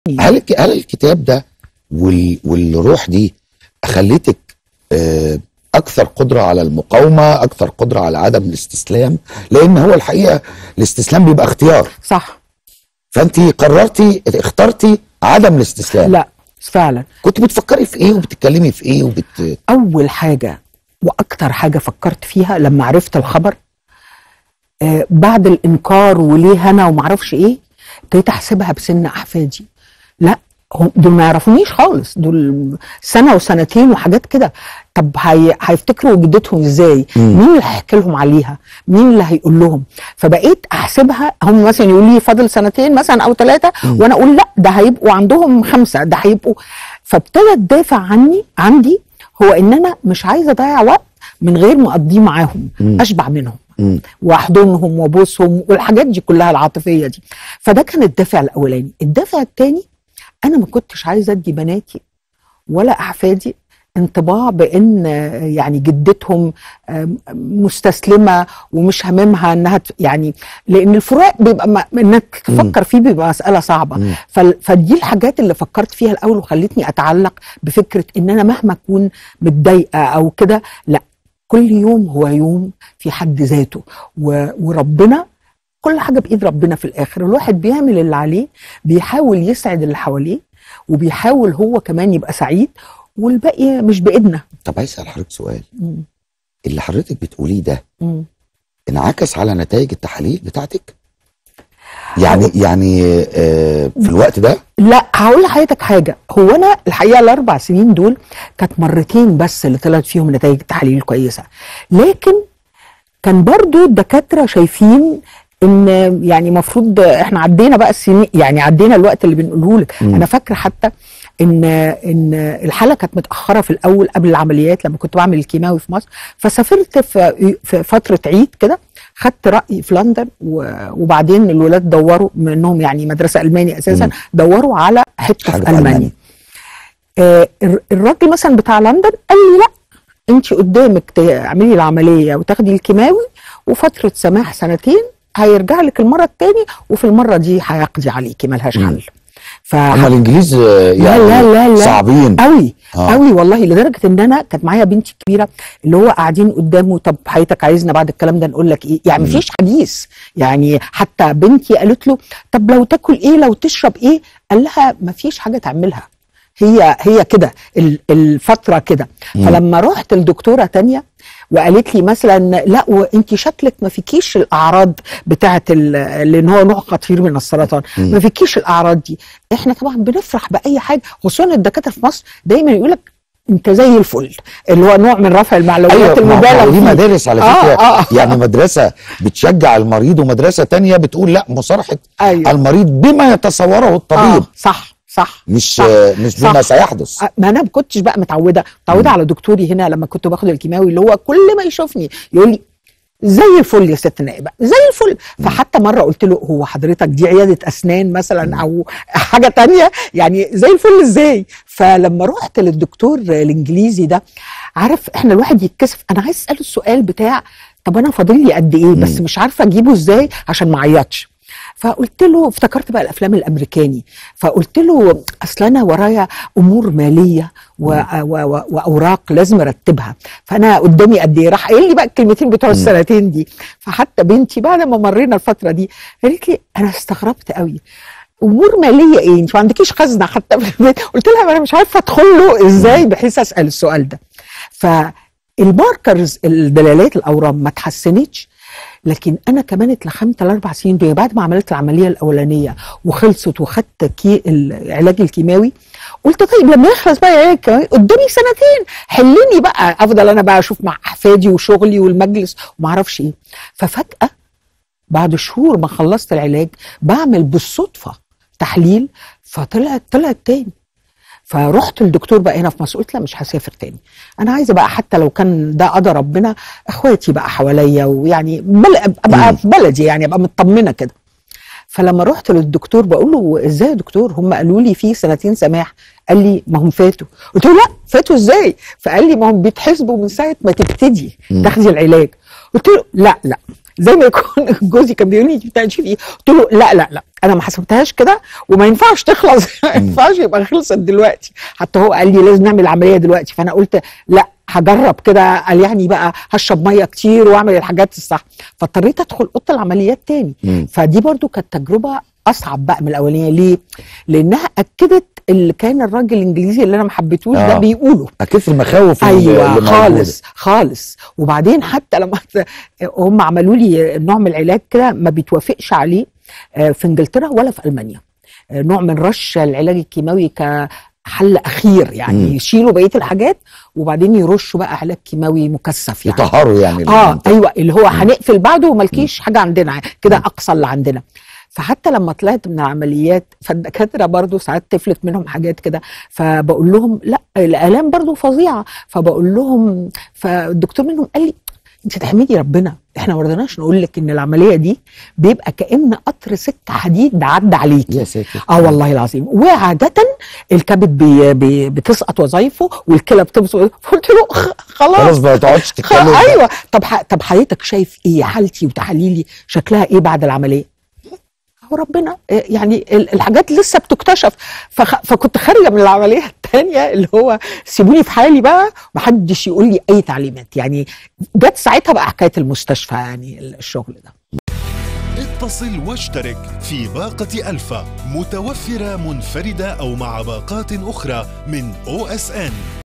هل الك- هل الكتاب ده وال والروح دي خليتك آه، اكثر قدره على المقاومه اكثر قدره على عدم الاستسلام لان هو الحقيقه الاستسلام بيبقى اختيار صح فانت قررتي اخترتي عدم الاستسلام لا فعلا كنت بتفكري في ايه وبتتكلمي في ايه وبت اول حاجه واكتر حاجه فكرت فيها لما عرفت الخبر آه بعد الانكار وليه انا ومعرفش ايه ابتديت احسبها بسن احفادي لا هم دول ما يعرفونيش خالص دول سنه وسنتين وحاجات كده طب هي... هيفتكروا جدتهم ازاي مم. مين اللي هيحكي لهم عليها مين اللي هيقول لهم فبقيت احسبها هم مثلا يقولوا لي فاضل سنتين مثلا او ثلاثه مم. وانا اقول لا ده هيبقوا عندهم خمسه ده هيبقوا فابتدى الدافع عني عندي هو ان انا مش عايزه اضيع وقت من غير ما اقضيه معاهم مم. اشبع منهم مم. واحضنهم وابوسهم والحاجات دي كلها العاطفيه دي فده كان الدافع الاولاني الدافع الثاني انا ما كنتش عايزه ادي بناتي ولا احفادي انطباع بان آه، يعني جدتهم آم، مستسلمه ومش هاممها انها ت- يعني لان الفراق بيبقى ما انك تفكر فيه بيبقى مساله صعبه مم. فال- فدي الحاجات اللي فكرت فيها الاول وخلتني اتعلق بفكره ان انا مهما اكون متضايقه او كده لا كل يوم هو يوم في حد ذاته و- وربنا كل حاجه بايد ربنا في الاخر الواحد بيعمل اللي عليه بيحاول يسعد اللي حواليه وبيحاول هو كمان يبقى سعيد والباقي مش بايدنا طب عايز اسال حضرتك سؤال مم. اللي حضرتك بتقوليه ده مم. انعكس على نتائج التحاليل بتاعتك يعني يعني آه، في الوقت ده لا هقول لحضرتك حاجه هو انا الحقيقه الاربع سنين دول كانت مرتين بس اللي طلعت فيهم نتائج التحاليل كويسه لكن كان برضو الدكاتره شايفين ان يعني مفروض احنا عدينا بقى السنين يعني عدينا الوقت اللي بنقوله لك مم. انا فاكره حتى ان ان الحاله كانت متاخره في الاول قبل العمليات لما كنت بعمل الكيماوي في مصر فسافرت في في فتره عيد كده خدت راي في لندن و- وبعدين الولاد دوروا بما انهم يعني مدرسه الماني اساسا مم. دوروا على حته حاجة في في المانيا ألمانيا. آه الر- الراجل مثلا بتاع لندن قال لي لا انت قدامك تعملي العمليه وتاخدي الكيماوي وفتره سماح سنتين هيرجع لك المره الثانيه وفي المره دي هيقضي عليكي ملهاش مم. حل ف هم الانجليز آه، لا يعني لا لا لا صعبين قوي آه. قوي والله لدرجه ان انا كانت معايا بنتي الكبيره اللي هو قاعدين قدامه طب حياتك عايزنا بعد الكلام ده نقول لك ايه يعني مم. مفيش حديث يعني حتى بنتي قالت له طب لو تاكل ايه لو تشرب ايه قال لها مفيش حاجه تعملها هي هي كده ال- الفتره كده مم. فلما رحت لدكتوره تانية وقالت لي مثلا لا وانت شكلك ما فيكيش الاعراض بتاعه ال- لان هو نوع خطير من السرطان مم. ما فيكيش الاعراض دي احنا طبعا بنفرح باي حاجه خصوصا الدكاتره في مصر دايما يقول لك انت زي الفل اللي هو نوع من رفع المعنويات ايوه ما- ما المبالغ دي فيه مدارس على آه، فكره آه. يعني مدرسه بتشجع المريض ومدرسه تانية بتقول لا مصارحه ايوه المريض بما يتصوره الطبيب آه صح صح مش صح. آه، مش صح. بما سيحدث آه، ما انا ما كنتش بقى متعوده متعوده مم. على دكتوري هنا لما كنت باخد الكيماوي اللي هو كل ما يشوفني يقول لي زي الفل يا ست نائبه زي الفل فحتى مره قلت له هو حضرتك دي عياده اسنان مثلا او حاجه تانية يعني زي الفل ازاي فلما رحت للدكتور الانجليزي ده عارف احنا الواحد يتكسف انا عايز اساله السؤال بتاع طب انا فاضل لي قد ايه بس مم. مش عارفه اجيبه ازاي عشان ما اعيطش فقلت له افتكرت بقى الافلام الامريكاني فقلت له اصل انا ورايا امور ماليه و و و واوراق لازم ارتبها فانا قدامي قد ايه راح قايل لي بقى الكلمتين بتوع مم. السنتين دي فحتى بنتي بعد ما مرينا الفتره دي قالت لي انا استغربت قوي امور ماليه ايه انت ما عندكيش خزنه حتى في البيت قلت لها ما انا مش عارفه ادخل له ازاي بحيث اسال السؤال ده فالماركرز الدلالات الاورام ما اتحسنتش لكن انا كمان اتلخمت الاربع سنين دول بعد ما عملت العمليه الاولانيه وخلصت وخدت كي العلاج الكيماوي قلت طيب لما يخلص بقى العلاج الكيماوي قدامي سنتين حلني بقى افضل انا بقى اشوف مع احفادي وشغلي والمجلس وما اعرفش ايه ففجاه بعد شهور ما خلصت العلاج بعمل بالصدفه تحليل فطلعت طلعت تاني فرحت الدكتور بقى هنا في مصر قلت لا مش هسافر تاني انا عايزه بقى حتى لو كان ده قدر ربنا اخواتي بقى حواليا ويعني بل مم. ابقى في بلدي يعني ابقى مطمنه كده فلما رحت للدكتور بقول له ازاي يا دكتور هم قالوا لي في سنتين سماح قال لي ما هم فاتوا قلت له لا فاتوا ازاي فقال لي ما هم بيتحسبوا من ساعه ما تبتدي مم. تاخدي العلاج قلت له لا لا زي ما يكون جوزي كان بيقول لي انت بتعملي ايه قلت له لا لا لا انا ما حسبتهاش كده وما ينفعش تخلص ما ينفعش يبقى خلصت دلوقتي حتى هو قال لي لازم نعمل عمليه دلوقتي فانا قلت لا هجرب كده قال يعني بقى هشرب ميه كتير واعمل الحاجات الصح فاضطريت ادخل اوضه العمليات تاني مم. فدي برضو كانت تجربه اصعب بقى من الاولانيه ليه؟ لانها اكدت اللي كان الراجل الانجليزي اللي انا ما حبيتوش ده آه. بيقوله اكيد المخاوف اللي- اللي ايوه موجودة. خالص خالص وبعدين حتى لما هم عملوا لي نوع من العلاج كده ما بيتوافقش عليه آه، في انجلترا ولا في المانيا آه، نوع من رش العلاج الكيماوي كحل اخير يعني مم. يشيلوا بقيه الحاجات وبعدين يرشوا بقى علاج كيماوي مكثف يعني يطهروا يعني اه المنطقة. ايوه اللي هو هنقفل بعده وملكيش حاجه عندنا كده اقصى اللي عندنا فحتى لما طلعت من العمليات فالدكاتره برضو ساعات تفلت منهم حاجات كده فبقول لهم لا الالام برضو فظيعه فبقول لهم فالدكتور منهم قال لي انت تحمدي ربنا احنا ما رضيناش نقول لك ان العمليه دي بيبقى كان قطر سكه حديد عدى عليكي يا ساتر اه والله العظيم وعادة الكبد بي بي بتسقط وظايفه والكلى بتسقط قلت له خ- خلاص خلاص ما تقعدش خ- تتكلم بقى. ايوه طب ح- طب حضرتك شايف ايه حالتي وتحاليلي شكلها ايه بعد العمليه؟ هو ربنا إيه يعني ال- الحاجات لسه بتكتشف فخ... فكنت خارجه من العمليه الثانيه اللي هو سيبوني في حالي بقى محدش يقول لي اي تعليمات يعني جت ساعتها بقى حكايه المستشفى يعني الشغل ده اتصل واشترك في باقة ألفا متوفرة منفردة أو مع باقات أخرى من أو اس ان